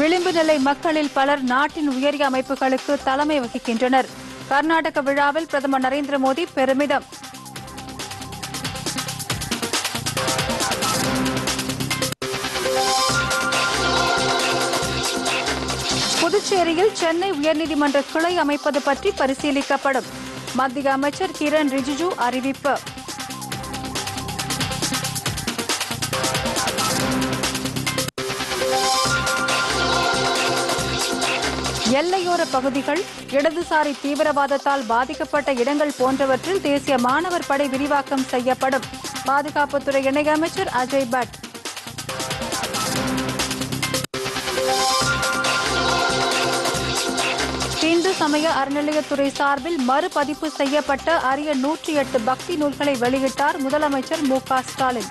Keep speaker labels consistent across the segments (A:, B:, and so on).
A: விளிம்பு நிலை மக்களில் பலர் நாட்டின் உயரிய அமைப்புகளுக்கு தலைமை வகிக்கின்றனர் கர்நாடக விழாவில் பிரதமர் நரேந்திர மோடி பெருமிதம் புதுச்சேரியில் சென்னை உயர்நீதிமன்ற கிளை அமைப்பது பற்றி பரிசீலிக்கப்படும் மத்திய அமைச்சர் கிரண் ரிஜிஜு அறிவிப்பு எல்லையோர பகுதிகள் இடதுசாரி தீவிரவாதத்தால் பாதிக்கப்பட்ட இடங்கள் போன்றவற்றில் தேசிய மாணவர் படை விரிவாக்கம் செய்யப்படும் பாதுகாப்புத்துறை இணையமைச்சர் அஜய் பட் இந்து சமய அறநிலையத்துறை சார்பில் மறுபதிப்பு செய்யப்பட்ட அரிய நூற்றி எட்டு பக்தி நூல்களை வெளியிட்டார் முதலமைச்சர் மு க ஸ்டாலின்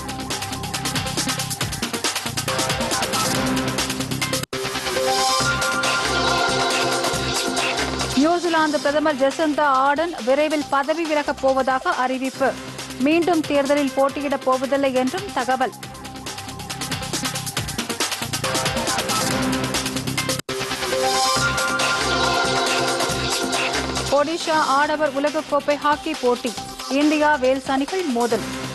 A: நியூசிலாந்து பிரதமர் ஜெசந்தா ஆர்டன் விரைவில் பதவி விலகப் போவதாக அறிவிப்பு மீண்டும் தேர்தலில் போட்டியிடப் போவதில்லை என்றும் தகவல் ஒடிஷா ஆடவர் உலகக்கோப்பை ஹாக்கி போட்டி இந்தியா வேல்ஸ் அணிகள் மோதல்